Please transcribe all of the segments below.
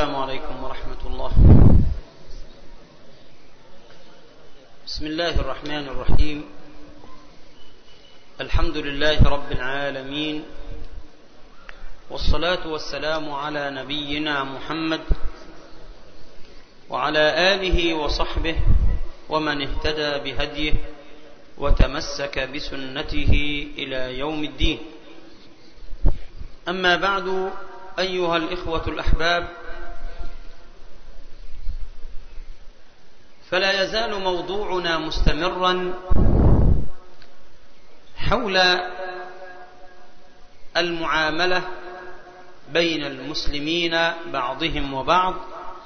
السلام عليكم ورحمة الله بسم الله الرحمن الرحيم الحمد لله رب العالمين والصلاة والسلام على نبينا محمد وعلى آله وصحبه ومن اهتدى بهديه وتمسك بسنته إلى يوم الدين أما بعد أيها الإخوة الأحباب فلا يزال موضوعنا مستمرا حول المعاملة بين المسلمين بعضهم وبعض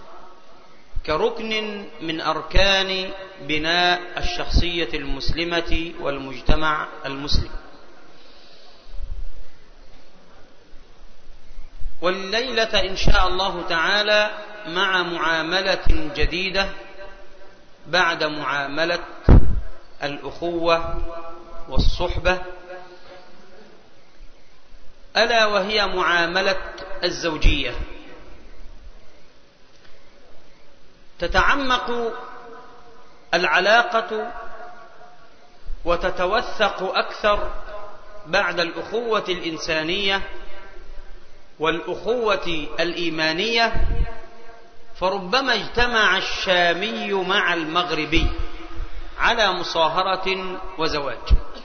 كركن من أركان بناء الشخصية المسلمة والمجتمع المسلم والليلة إن شاء الله تعالى مع معاملة جديدة بعد معاملة الأخوة والصحبة ألا وهي معاملة الزوجية تتعمق العلاقة وتتوثق أكثر بعد الأخوة الإنسانية والأخوة الإيمانية فربما اجتمع الشامي مع المغربي على مصاهرة وزواج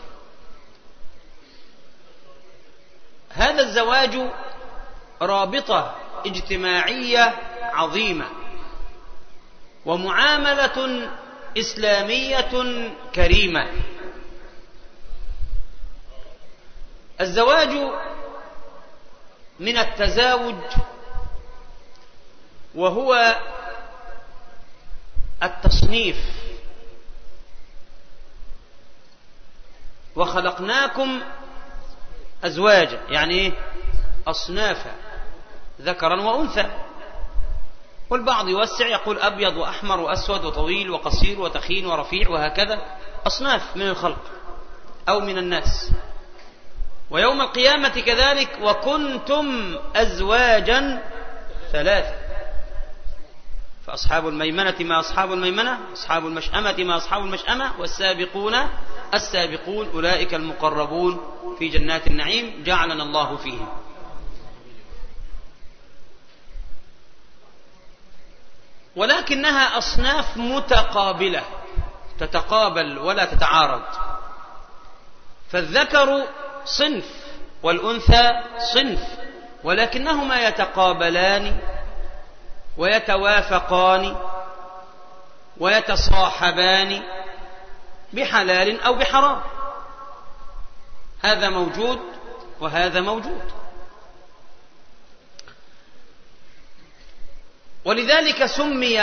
هذا الزواج رابطة اجتماعية عظيمة ومعاملة إسلامية كريمة الزواج من التزاوج وهو التصنيف وخلقناكم أزواجا يعني إيه؟ أصنافا ذكرا وأنثى والبعض يوسع يقول أبيض وأحمر وأسود وطويل وقصير وتخين ورفيع وهكذا أصناف من الخلق أو من الناس ويوم القيامة كذلك وكنتم أزواجا ثلاثة فأصحاب الميمنة ما أصحاب الميمنة أصحاب المشأمة ما أصحاب المشأمة والسابقون السابقون أولئك المقربون في جنات النعيم جعلنا الله فيهم ولكنها أصناف متقابلة تتقابل ولا تتعارض فالذكر صنف والأنثى صنف ولكنهما يتقابلان ويتوافقان ويتصاحبان بحلال أو بحرام هذا موجود وهذا موجود ولذلك سمي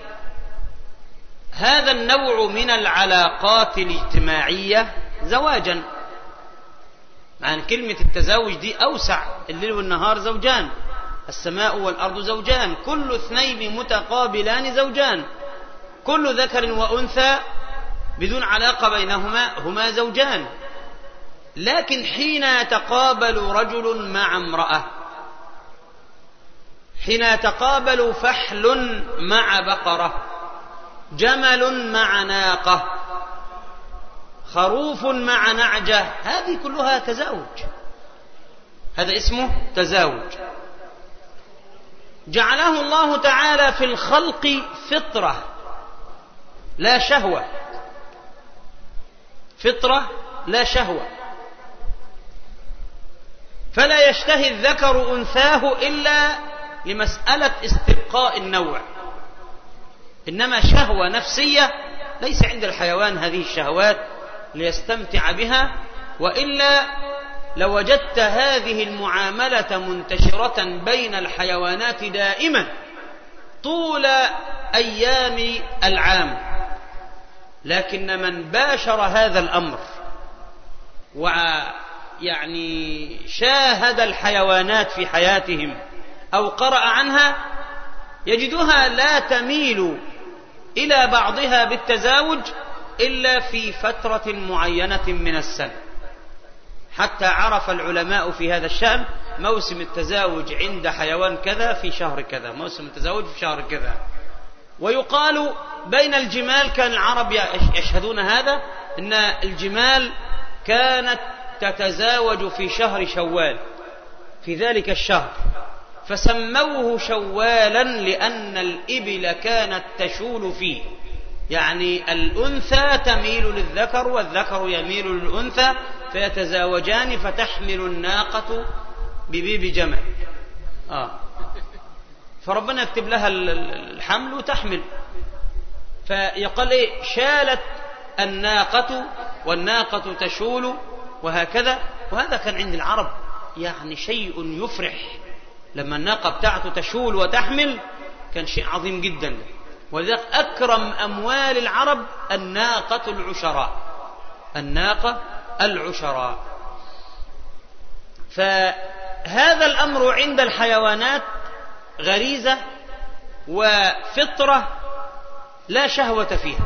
هذا النوع من العلاقات الاجتماعية زواجا مع أن كلمة التزاوج دي أوسع الليل والنهار زوجان السماء والأرض زوجان كل اثنين متقابلان زوجان كل ذكر وأنثى بدون علاقة بينهما هما زوجان لكن حين يتقابل رجل مع امرأة حين يتقابل فحل مع بقرة جمل مع ناقة خروف مع نعجة هذه كلها تزاوج هذا اسمه تزاوج جعله الله تعالى في الخلق فطرة لا شهوة فطرة لا شهوة فلا يشتهي الذكر أنثاه إلا لمسألة استبقاء النوع إنما شهوة نفسية ليس عند الحيوان هذه الشهوات ليستمتع بها وإلا لوجدت هذه المعاملة منتشرة بين الحيوانات دائما طول أيام العام لكن من باشر هذا الأمر ويعني شاهد الحيوانات في حياتهم أو قرأ عنها يجدها لا تميل إلى بعضها بالتزاوج إلا في فترة معينة من السنة حتى عرف العلماء في هذا الشأن موسم التزاوج عند حيوان كذا في شهر كذا موسم التزاوج في شهر كذا ويقال بين الجمال كان العرب يشهدون هذا ان الجمال كانت تتزاوج في شهر شوال في ذلك الشهر فسموه شوالا لأن الإبل كانت تشول فيه يعني الأنثى تميل للذكر والذكر يميل للأنثى فيتزاوجان فتحمل الناقة ببيب جمل آه. فربنا يكتب لها الحمل وتحمل فيقال إيه شالت الناقة والناقة تشول وهكذا وهذا كان عند العرب يعني شيء يفرح لما الناقة بتاعته تشول وتحمل كان شيء عظيم جدا ولذلك أكرم أموال العرب الناقة العشراء الناقة العشراء فهذا الأمر عند الحيوانات غريزة وفطرة لا شهوة فيها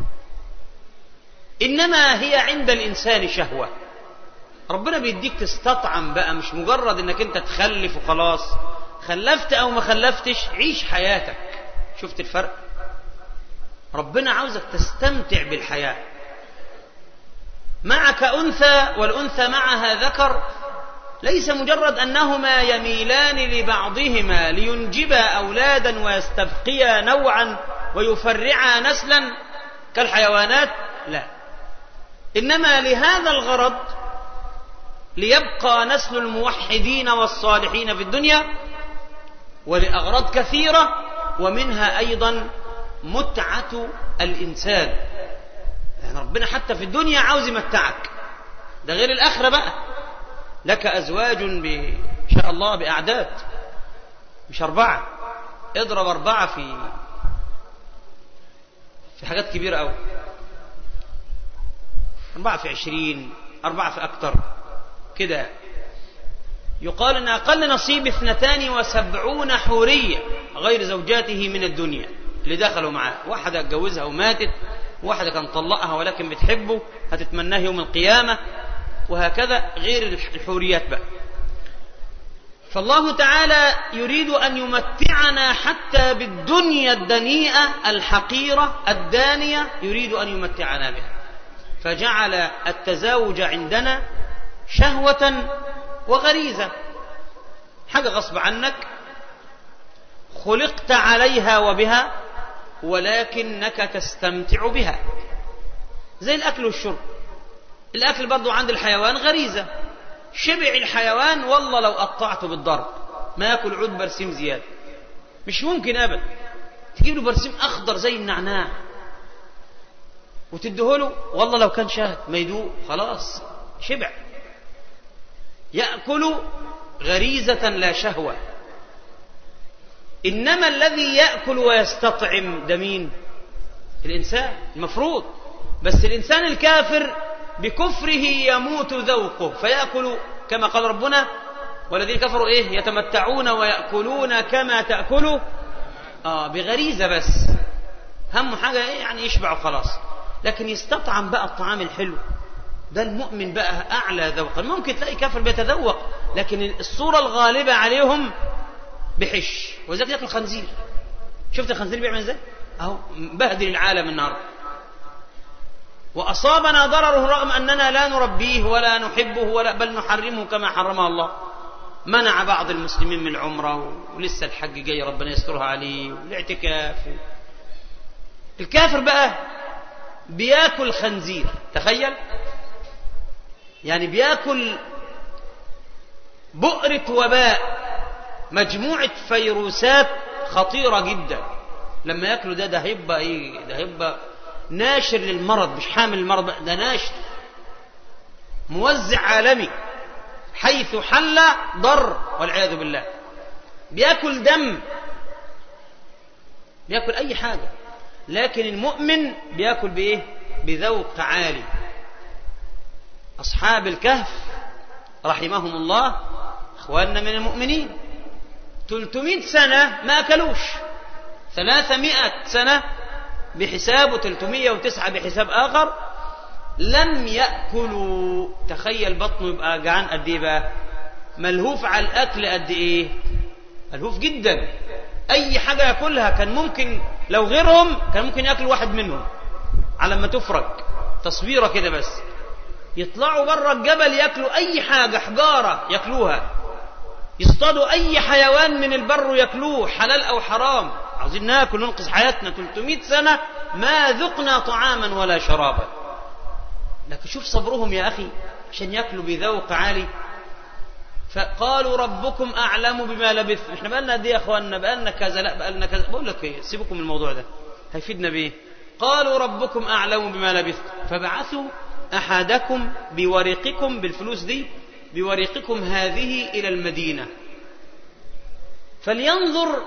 إنما هي عند الإنسان شهوة ربنا بيديك تستطعم بقى مش مجرد انك انت تخلف وخلاص خلفت او ما خلفتش عيش حياتك شفت الفرق ربنا عاوزك تستمتع بالحياة معك أنثى والأنثى معها ذكر ليس مجرد أنهما يميلان لبعضهما لينجبا أولادا ويستبقيا نوعا ويفرعا نسلا كالحيوانات لا إنما لهذا الغرض ليبقى نسل الموحدين والصالحين في الدنيا ولأغراض كثيرة ومنها أيضا متعة الإنسان يعني ربنا حتى في الدنيا عاوز يمتعك ده غير الآخرة بقى لك أزواج إن شاء الله بأعداد مش أربعة اضرب أربعة في في حاجات كبيرة أوي أربعة في عشرين أربعة في أكتر كده يقال أن أقل نصيب اثنتان وسبعون حورية غير زوجاته من الدنيا اللي دخلوا معاه واحدة اتجوزها وماتت واحدة كان طلقها ولكن بتحبه هتتمناه يوم القيامة وهكذا غير الحوريات بقى فالله تعالى يريد أن يمتعنا حتى بالدنيا الدنيئة الحقيرة الدانية يريد أن يمتعنا بها فجعل التزاوج عندنا شهوة وغريزة حاجة غصب عنك خلقت عليها وبها ولكنك تستمتع بها زي الأكل والشرب الأكل برضو عند الحيوان غريزة شبع الحيوان والله لو قطعته بالضرب ما ياكل عود برسيم زيادة مش ممكن أبدا تجيب له برسيم أخضر زي النعناع وتديهوله والله لو كان شاهد ما يدوق خلاص شبع يأكل غريزة لا شهوة إنما الذي يأكل ويستطعم ده مين الإنسان المفروض بس الإنسان الكافر بكفره يموت ذوقه فيأكل كما قال ربنا والذين كفروا إيه يتمتعون ويأكلون كما تأكلوا آه بغريزة بس هم حاجة إيه يعني يشبع خلاص لكن يستطعم بقى الطعام الحلو ده المؤمن بقى أعلى ذوقا ممكن تلاقي كافر بيتذوق لكن الصورة الغالبة عليهم بحش وذلك ياكل خنزير شفت الخنزير بيعمل ازاي اهو بهدل العالم النهارده واصابنا ضرره رغم اننا لا نربيه ولا نحبه ولا بل نحرمه كما حرمه الله منع بعض المسلمين من العمره ولسه الحج جاي ربنا يسترها عليه والاعتكاف الكافر بقى بياكل خنزير تخيل يعني بياكل بؤرة وباء مجموعة فيروسات خطيرة جدا لما ياكلوا ده ده هيبقى ايه ده هيبقى ناشر للمرض مش حامل المرض ده ناشر موزع عالمي حيث حل ضر والعياذ بالله بياكل دم بياكل اي حاجة لكن المؤمن بياكل بايه بذوق عالي أصحاب الكهف رحمهم الله أخواننا من المؤمنين 300 سنة ما أكلوش 300 سنة بحساب و309 بحساب آخر لم يأكلوا تخيل بطنه يبقى جعان قد إيه بقى ملهوف على الأكل قد إيه ملهوف جدا أي حاجة يأكلها كان ممكن لو غيرهم كان ممكن يأكل واحد منهم على ما تفرج تصويرة كده بس يطلعوا بره الجبل ياكلوا أي حاجة حجارة ياكلوها يصطادوا أي حيوان من البر وياكلوه حلال أو حرام عاوزين ناكل ننقذ حياتنا 300 سنة ما ذقنا طعاما ولا شرابا لكن شوف صبرهم يا أخي عشان ياكلوا بذوق عالي فقالوا ربكم أعلم بما لبث احنا بقالنا قد ايه يا اخواننا بقالنا كذا لا بقالنا كذا بقول لك ايه سيبكم من الموضوع ده هيفيدنا بايه قالوا ربكم أعلم بما لبث فبعثوا أحدكم بورقكم بالفلوس دي بورقكم هذه إلى المدينة فلينظر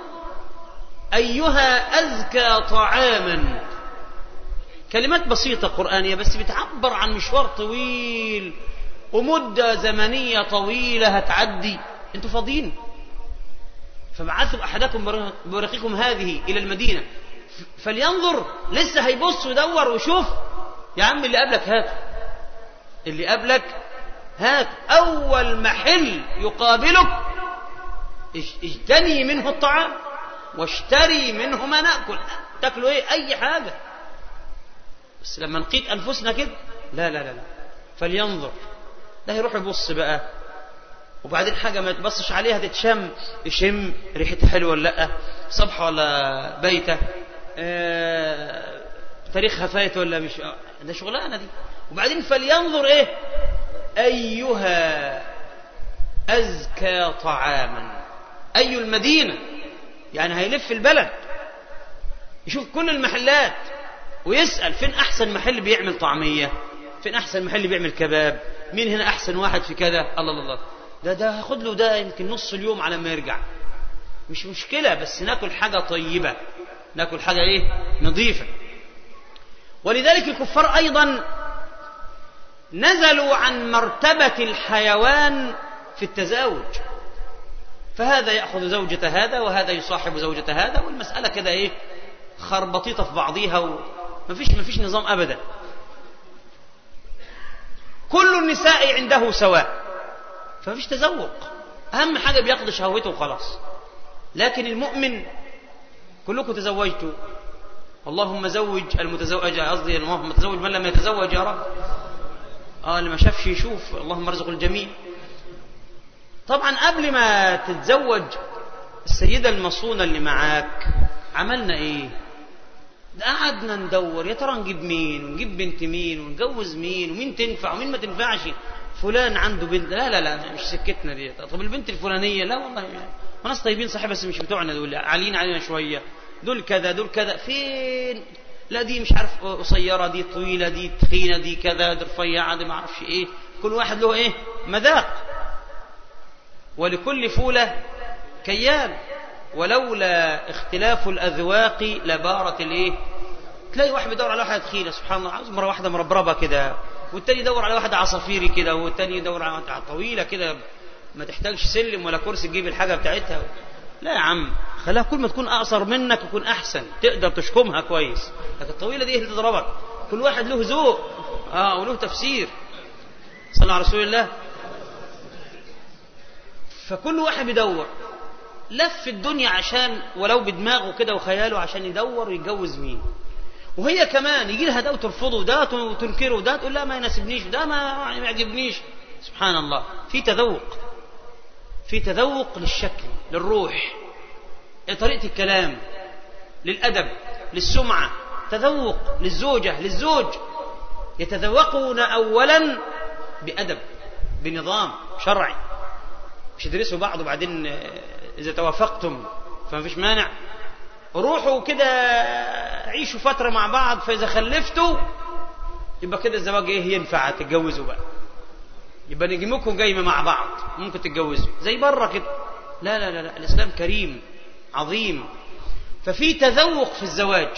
أيها أزكى طعاما كلمات بسيطة قرآنية بس بتعبر عن مشوار طويل ومدة زمنية طويلة هتعدي انتوا فاضيين فبعثوا أحدكم بورقكم هذه إلى المدينة فلينظر لسه هيبص ويدور ويشوف يا عم اللي قبلك هات اللي قبلك هات أول محل يقابلك اجتني منه الطعام واشتري منه ما نأكل تاكلوا ايه أي حاجة بس لما نقيت أنفسنا كده لا لا لا لا فلينظر ده يروح يبص بقى وبعدين حاجة ما تبصش عليها تتشم يشم ريحتها حلوة ولا لا صبحة ولا بيتة آه تاريخها فايت ولا مش ده شغلانة دي وبعدين فلينظر ايه أيها أزكى طعاما أي المدينة يعني هيلف البلد يشوف كل المحلات ويسأل فين أحسن محل بيعمل طعمية فين أحسن محل بيعمل كباب مين هنا أحسن واحد في كذا الله الله الله ده ده هاخد له ده يمكن نص اليوم على ما يرجع مش مشكلة بس ناكل حاجة طيبة ناكل حاجة ايه نظيفة ولذلك الكفار أيضا نزلوا عن مرتبة الحيوان في التزاوج فهذا يأخذ زوجة هذا وهذا يصاحب زوجة هذا والمسألة كده ايه خربطيطة في بعضيها ومفيش مفيش نظام أبدا كل النساء عنده سواء فمفيش تزوق أهم حاجة بيقضي شهوته وخلاص لكن المؤمن كلكم تزوجتوا اللهم زوج المتزوج قصدي اللهم تزوج من لم يتزوج يا رب اه اللي ما شافش يشوف اللهم ارزق الجميع طبعا قبل ما تتزوج السيدة المصونة اللي معاك عملنا ايه ده قعدنا ندور يا ترى نجيب مين ونجيب بنت مين ونجوز مين ومين تنفع ومين ما تنفعش فلان عنده بنت لا لا لا مش سكتنا دي طب البنت الفلانية لا والله يعني وناس طيبين صحيح بس مش بتوعنا دول عاليين علينا شوية دول كذا دول كذا فين لا دي مش عارف قصيرة دي طويلة دي تخينة دي كذا دي رفيعة دي ما اعرفش ايه كل واحد له ايه مذاق ولكل فولة كيان ولولا اختلاف الأذواق لبارت الايه تلاقي واحد بيدور على واحدة تخينة سبحان الله عاوز مرة واحدة مربربة كده والتاني يدور على واحدة عصافيري كده والتاني يدور على واحدة طويلة كده ما تحتاجش سلم ولا كرسي تجيب الحاجة بتاعتها لا يا عم خلاها كل ما تكون أقصر منك يكون أحسن تقدر تشكمها كويس لكن الطويلة دي اللي تضربك كل واحد له ذوق آه وله تفسير صلى على رسول الله فكل واحد بيدور لف الدنيا عشان ولو بدماغه كده وخياله عشان يدور ويتجوز مين وهي كمان يجي لها ده وترفضه ده وتنكره ده تقول لا ما يناسبنيش ده ما يعني ما يعجبنيش سبحان الله في تذوق في تذوق للشكل للروح لطريقة الكلام للأدب للسمعة تذوق للزوجة للزوج يتذوقون أولا بأدب بنظام شرعي مش يدرسوا بعض وبعدين إذا توافقتم فما فيش مانع روحوا كده عيشوا فترة مع بعض فإذا خلفتوا يبقى كده الزواج إيه ينفع تتجوزوا بقى يبقى نجمكم جايمة مع بعض ممكن تتجوزوا زي بره كده لا لا لا, لا. الإسلام كريم عظيم ففي تذوق في الزواج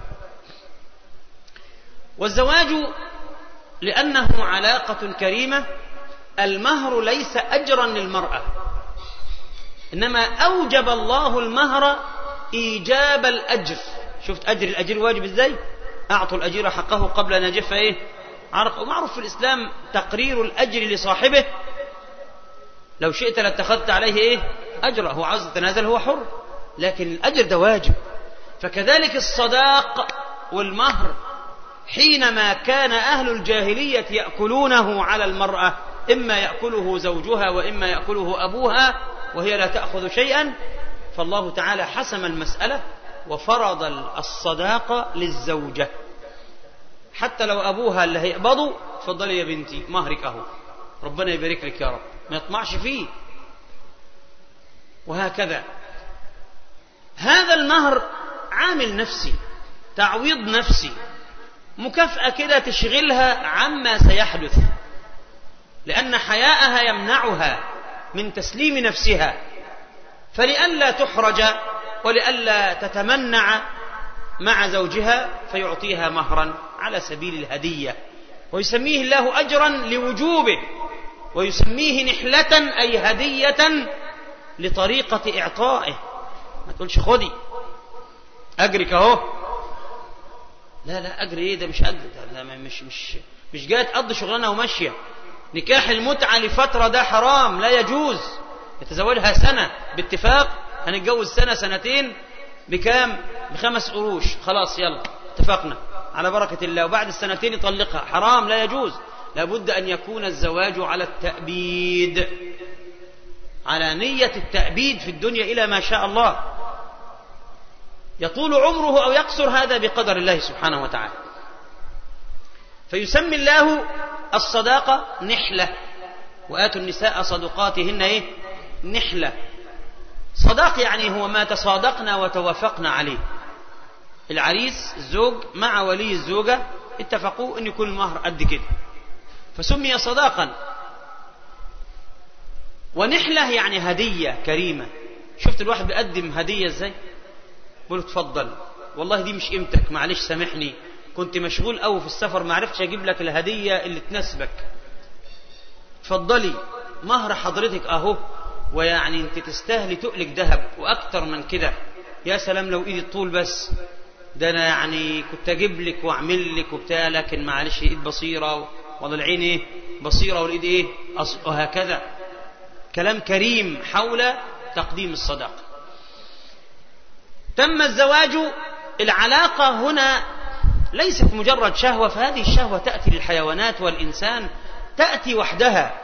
والزواج لأنه علاقة كريمة المهر ليس أجرا للمرأة إنما أوجب الله المهر إيجاب الأجر شفت أجر الأجر واجب إزاي أعطوا الأجير حقه قبل أن يجف إيه عرق ومعروف في الإسلام تقرير الأجر لصاحبه لو شئت لاتخذت عليه ايه اجر هو عاوز يتنازل هو حر لكن الاجر ده واجب فكذلك الصداق والمهر حينما كان اهل الجاهليه ياكلونه على المراه اما ياكله زوجها واما ياكله ابوها وهي لا تاخذ شيئا فالله تعالى حسم المساله وفرض الصداقه للزوجه حتى لو ابوها اللي هيقبضوا اتفضلي يا بنتي مهرك اهو ربنا يبارك لك يا رب ما يطمعش فيه وهكذا هذا المهر عامل نفسي تعويض نفسي مكافأة كده تشغلها عما سيحدث لأن حياءها يمنعها من تسليم نفسها فلئلا تحرج ولئلا تتمنع مع زوجها فيعطيها مهرا على سبيل الهدية ويسميه الله أجرا لوجوبه ويسميه نحلة أي هدية لطريقة إعطائه ما تقولش خدي أجرك أهو لا لا أجر إيه ده مش أجر ده لا مش مش مش جاية تقضي شغلانة وماشية نكاح المتعة لفترة ده حرام لا يجوز يتزوجها سنة باتفاق هنتجوز سنة سنتين بكام بخمس قروش خلاص يلا اتفقنا على بركة الله وبعد السنتين يطلقها حرام لا يجوز لابد أن يكون الزواج على التأبيد على نية التأبيد في الدنيا إلى ما شاء الله يطول عمره أو يقصر هذا بقدر الله سبحانه وتعالى فيسمي الله الصداقة نحلة وآتوا النساء صدقاتهن إيه؟ نحلة صداق يعني هو ما تصادقنا وتوافقنا عليه العريس الزوج مع ولي الزوجة اتفقوا أن يكون المهر قد كده فسمي صداقا ونحلة يعني هدية كريمة شفت الواحد بيقدم هدية ازاي بقول اتفضل والله دي مش قيمتك معلش سامحني كنت مشغول قوي في السفر ما عرفتش اجيب لك الهدية اللي تناسبك اتفضلي مهر حضرتك اهو ويعني انت تستاهلي تقلك ذهب واكتر من كده يا سلام لو ايدي طول بس ده انا يعني كنت اجيب لك واعمل لك وبتاع لكن معلش ايد بصيره ولا العين ايه بصيره والايد ايه وهكذا كلام كريم حول تقديم الصدقه تم الزواج العلاقه هنا ليست مجرد شهوه فهذه الشهوه تاتي للحيوانات والانسان تاتي وحدها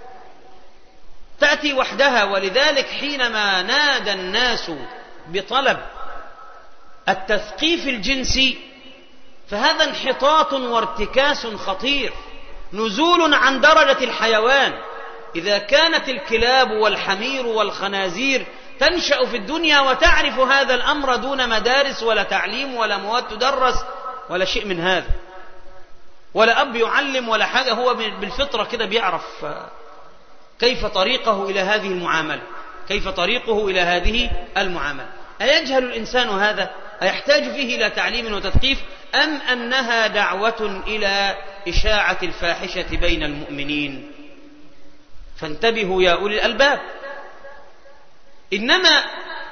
تاتي وحدها ولذلك حينما نادى الناس بطلب التثقيف الجنسي فهذا انحطاط وارتكاس خطير نزول عن درجة الحيوان إذا كانت الكلاب والحمير والخنازير تنشأ في الدنيا وتعرف هذا الأمر دون مدارس ولا تعليم ولا مواد تدرس ولا شيء من هذا ولا أب يعلم ولا حاجة هو بالفطرة كده بيعرف كيف طريقه إلى هذه المعاملة كيف طريقه إلى هذه المعاملة أيجهل الإنسان هذا أيحتاج فيه إلى تعليم وتثقيف أم أنها دعوة إلى إشاعة الفاحشة بين المؤمنين فانتبهوا يا أولي الألباب إنما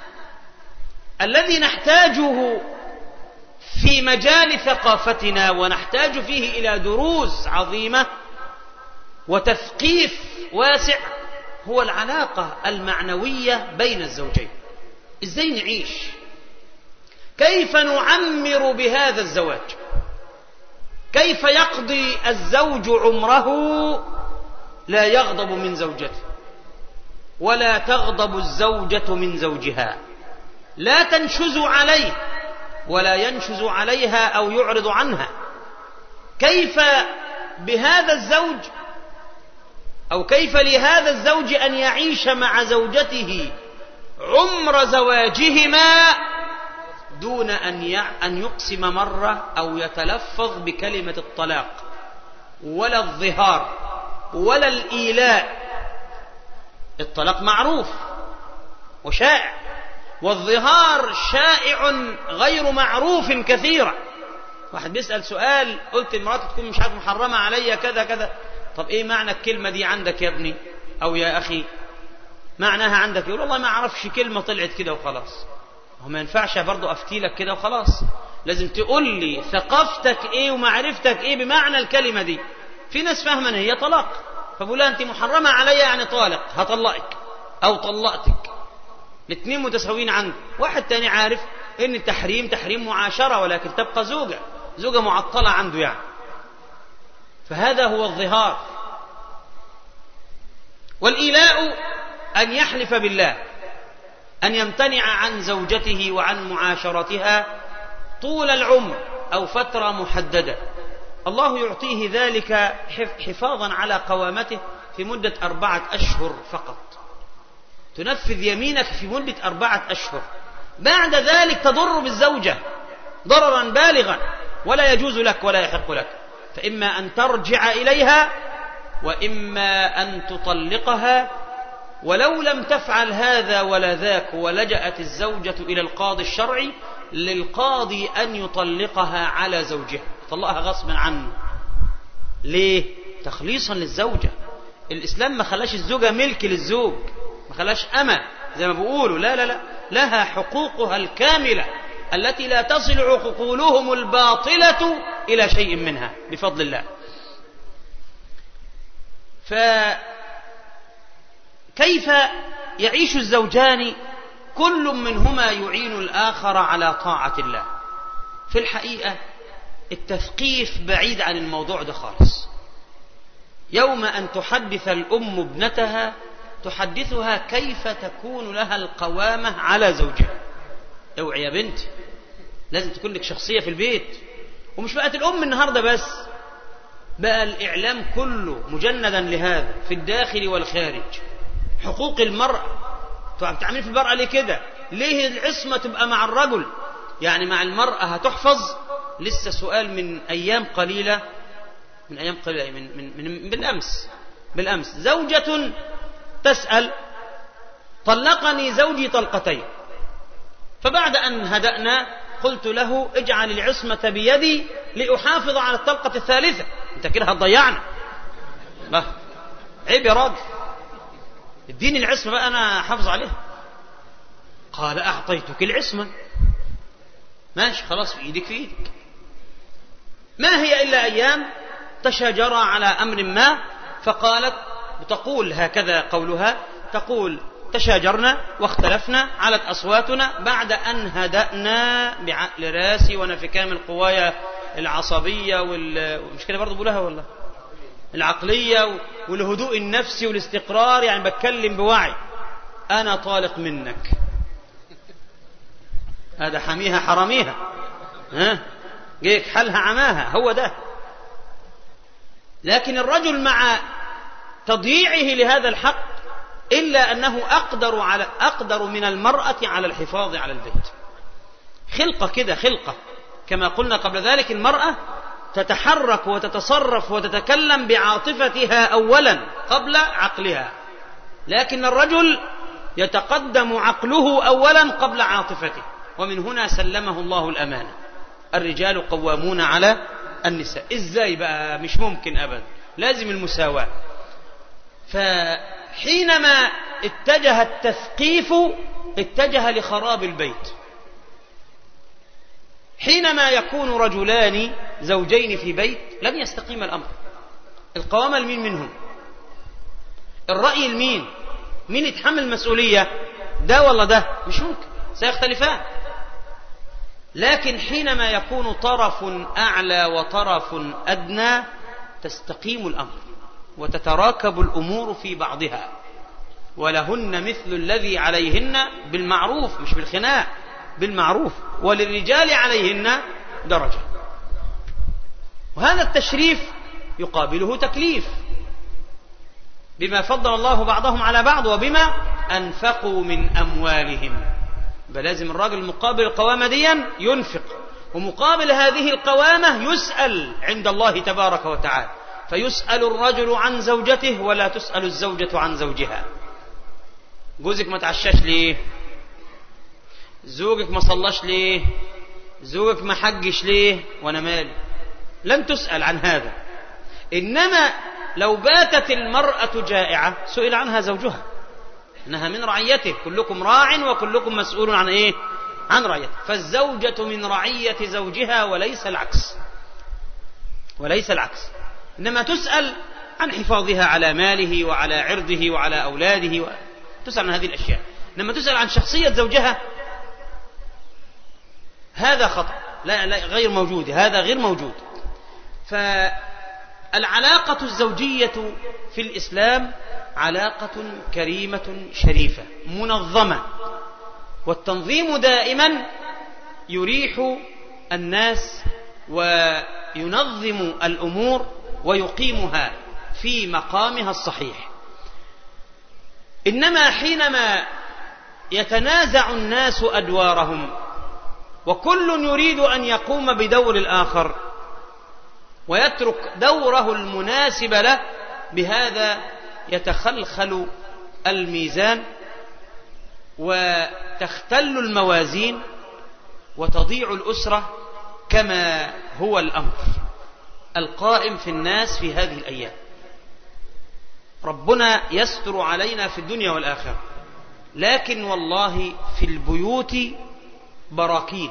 الذي نحتاجه في مجال ثقافتنا ونحتاج فيه إلى دروس عظيمة وتثقيف واسع هو العلاقة المعنوية بين الزوجين ازاي نعيش كيف نعمر بهذا الزواج كيف يقضي الزوج عمره لا يغضب من زوجته ولا تغضب الزوجة من زوجها لا تنشز عليه ولا ينشز عليها أو يعرض عنها كيف بهذا الزوج أو كيف لهذا الزوج أن يعيش مع زوجته عمر زواجهما دون أن أن يقسم مرة أو يتلفظ بكلمة الطلاق ولا الظهار ولا الإيلاء الطلاق معروف وشائع والظهار شائع غير معروف كثيرا واحد بيسأل سؤال قلت المرأة تكون مش عارف محرمة عليا كذا كذا طب ايه معنى الكلمة دي عندك يا ابني او يا اخي معناها عندك يقول والله ما اعرفش كلمة طلعت كده وخلاص هو ما ينفعش برضه افتي لك كده وخلاص لازم تقول لي ثقافتك ايه ومعرفتك ايه بمعنى الكلمة دي في ناس فاهمة ان هي طلاق فبقول لها أنت محرمة عليا يعني طالق هطلقك أو طلقتك الاثنين متساويين عنده واحد تاني عارف ان التحريم تحريم معاشرة ولكن تبقى زوجة زوجة معطلة عنده يعني فهذا هو الظهار والإيلاء أن يحلف بالله أن يمتنع عن زوجته وعن معاشرتها طول العمر أو فترة محددة الله يعطيه ذلك حفاظا على قوامته في مدة أربعة أشهر فقط تنفذ يمينك في مدة أربعة أشهر بعد ذلك تضر بالزوجة ضررا بالغا ولا يجوز لك ولا يحق لك فإما أن ترجع إليها وإما أن تطلقها ولو لم تفعل هذا ولا ذاك ولجأت الزوجة إلى القاضي الشرعي للقاضي أن يطلقها على زوجها طلقها غصبا عنه ليه تخليصا للزوجة الإسلام ما خلاش الزوجة ملك للزوج ما خلاش أمة زي ما بيقولوا لا لا لا لها حقوقها الكاملة التي لا تصل عقولهم الباطلة إلى شيء منها بفضل الله فكيف يعيش الزوجان كل منهما يعين الآخر على طاعة الله في الحقيقة التثقيف بعيد عن الموضوع ده خالص يوم أن تحدث الأم ابنتها تحدثها كيف تكون لها القوامة على زوجها اوعي يا بنتي لازم تكون لك شخصية في البيت ومش بقت الأم النهاردة بس بقى الإعلام كله مجندا لهذا في الداخل والخارج حقوق المرأة بتعملي في المرأة ليه كده ليه العصمة تبقى مع الرجل يعني مع المرأة هتحفظ لسه سؤال من أيام قليلة من أيام قليلة من, من, من بالأمس بالأمس زوجة تسأل طلقني زوجي طلقتين فبعد أن هدأنا قلت له اجعل العصمة بيدي لأحافظ على الطلقة الثالثة انت كده هتضيعنا ما عيب يا راجل اديني العصمة بقى أنا حافظ عليها قال أعطيتك العصمة ماشي خلاص في إيدك في إيدك ما هي إلا أيام تشاجرا على أمر ما فقالت تقول هكذا قولها تقول تشاجرنا واختلفنا علت أصواتنا بعد أن هدأنا بعقل راسي ونفكام القوايا العصبية ومش كده برضه بقولها والله العقلية والهدوء النفسي والاستقرار يعني بتكلم بوعي أنا طالق منك هذا حميها حرميها ها جيك حلها عماها هو ده لكن الرجل مع تضييعه لهذا الحق إلا أنه أقدر, على أقدر من المرأة على الحفاظ على البيت خلقة كده خلقة كما قلنا قبل ذلك المرأة تتحرك وتتصرف وتتكلم بعاطفتها أولا قبل عقلها لكن الرجل يتقدم عقله أولا قبل عاطفته ومن هنا سلمه الله الأمانة الرجال قوامون على النساء ازاي بقى مش ممكن أبدا لازم المساواة فحينما اتجه التثقيف اتجه لخراب البيت حينما يكون رجلان زوجين في بيت لن يستقيم الأمر القوامة لمين منهم الرأي لمين مين يتحمل المسؤولية ده ولا ده مش ممكن سيختلفان لكن حينما يكون طرف أعلى وطرف أدنى تستقيم الأمر وتتراكب الأمور في بعضها ولهن مثل الذي عليهن بالمعروف مش بالخناق بالمعروف وللرجال عليهن درجة وهذا التشريف يقابله تكليف بما فضل الله بعضهم على بعض وبما أنفقوا من أموالهم فلازم الراجل مقابل القوامة ديا ينفق ومقابل هذه القوامة يسأل عند الله تبارك وتعالى فيسأل الرجل عن زوجته ولا تسأل الزوجة عن زوجها جوزك ما تعشاش ليه زوجك ما صلاش ليه زوجك ما حجش ليه وانا مالي لن تسأل عن هذا إنما لو باتت المرأة جائعة سئل عنها زوجها إنها من رعيته كلكم راع وكلكم مسؤول عن إيه عن رعيته فالزوجة من رعية زوجها وليس العكس وليس العكس إنما تسأل عن حفاظها على ماله وعلى عرضه وعلى أولاده و... تسأل عن هذه الأشياء لما تسأل عن شخصية زوجها هذا خطأ لا, لا غير موجود هذا غير موجود فالعلاقة الزوجية في الإسلام علاقة كريمة شريفة منظمة والتنظيم دائما يريح الناس وينظم الأمور ويقيمها في مقامها الصحيح إنما حينما يتنازع الناس أدوارهم وكل يريد أن يقوم بدور الآخر ويترك دوره المناسب له بهذا يتخلخل الميزان وتختل الموازين وتضيع الأسرة كما هو الأمر القائم في الناس في هذه الأيام ربنا يستر علينا في الدنيا والآخرة لكن والله في البيوت براكين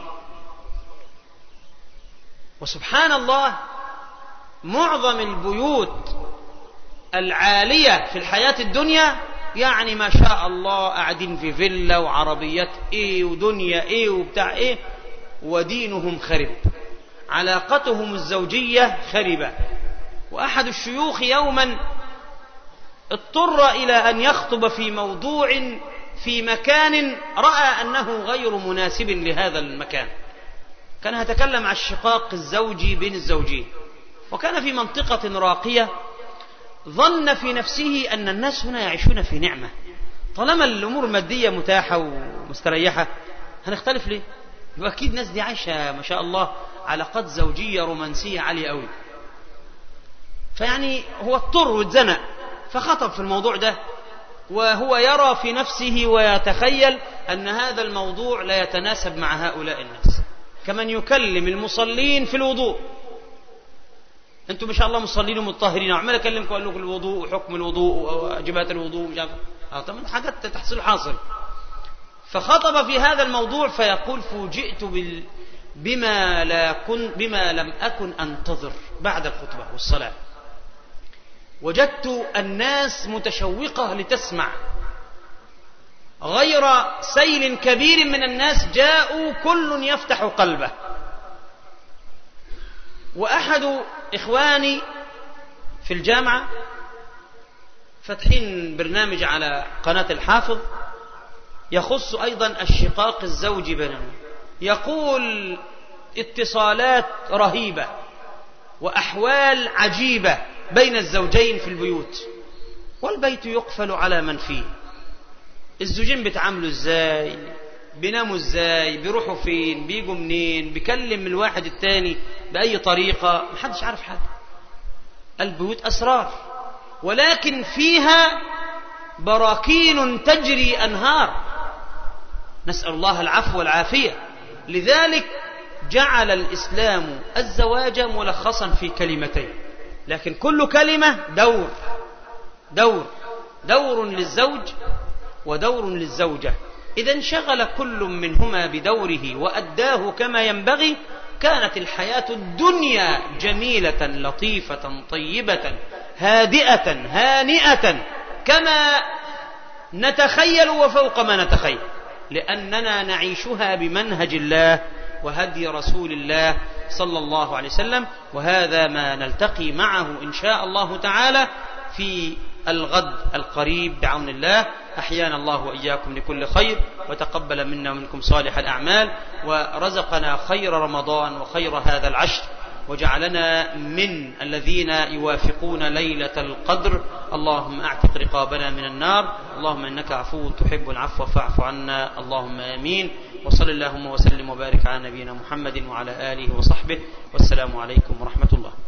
وسبحان الله معظم البيوت العالية في الحياة الدنيا يعني ما شاء الله قاعدين في فيلا وعربيات ايه ودنيا ايه وبتاع ايه ودينهم خرب علاقتهم الزوجية خربة وأحد الشيوخ يوما اضطر إلى أن يخطب في موضوع في مكان رأى أنه غير مناسب لهذا المكان كان يتكلم عن الشقاق الزوجي بين الزوجين وكان في منطقة راقية ظن في نفسه أن الناس هنا يعيشون في نعمة طالما الأمور المادية متاحة ومستريحة هنختلف ليه أكيد الناس دي عايشة ما شاء الله علاقات زوجية رومانسية عالية قوي فيعني هو اضطر واتزنق فخطب في الموضوع ده وهو يرى في نفسه ويتخيل أن هذا الموضوع لا يتناسب مع هؤلاء الناس كمن يكلم المصلين في الوضوء انتم ما شاء الله مصلين ومطهرين وعمال اكلمكم اقول لكم الوضوء وحكم الوضوء وواجبات الوضوء مش عارف اه طبعا حاجات تحصيل حاصل فخطب في هذا الموضوع فيقول فوجئت بال بما لا كن بما لم اكن انتظر بعد الخطبه والصلاه وجدت الناس متشوقه لتسمع غير سيل كبير من الناس جاءوا كل يفتح قلبه واحد اخواني في الجامعه فاتحين برنامج على قناه الحافظ يخص ايضا الشقاق الزوجي بينهم يقول اتصالات رهيبه واحوال عجيبه بين الزوجين في البيوت والبيت يقفل على من فيه الزوجين بيتعاملوا ازاي بيناموا ازاي بيروحوا فين بيجوا منين بيكلم الواحد التاني بأي طريقة محدش عارف حاجة البيوت أسرار ولكن فيها براكين تجري أنهار نسأل الله العفو والعافية لذلك جعل الإسلام الزواج ملخصا في كلمتين لكن كل كلمة دور دور دور للزوج ودور للزوجة إذا انشغل كل منهما بدوره وأداه كما ينبغي كانت الحياة الدنيا جميلة لطيفة طيبة هادئة هانئة كما نتخيل وفوق ما نتخيل لأننا نعيشها بمنهج الله وهدي رسول الله صلى الله عليه وسلم وهذا ما نلتقي معه إن شاء الله تعالى في الغد القريب بعون الله أحيانا الله وإياكم لكل خير وتقبل منا ومنكم صالح الأعمال ورزقنا خير رمضان وخير هذا العشر وجعلنا من الذين يوافقون ليلة القدر اللهم اعتق رقابنا من النار اللهم انك عفو تحب العفو فاعف عنا اللهم امين وصل اللهم وسلم وبارك على نبينا محمد وعلى اله وصحبه والسلام عليكم ورحمه الله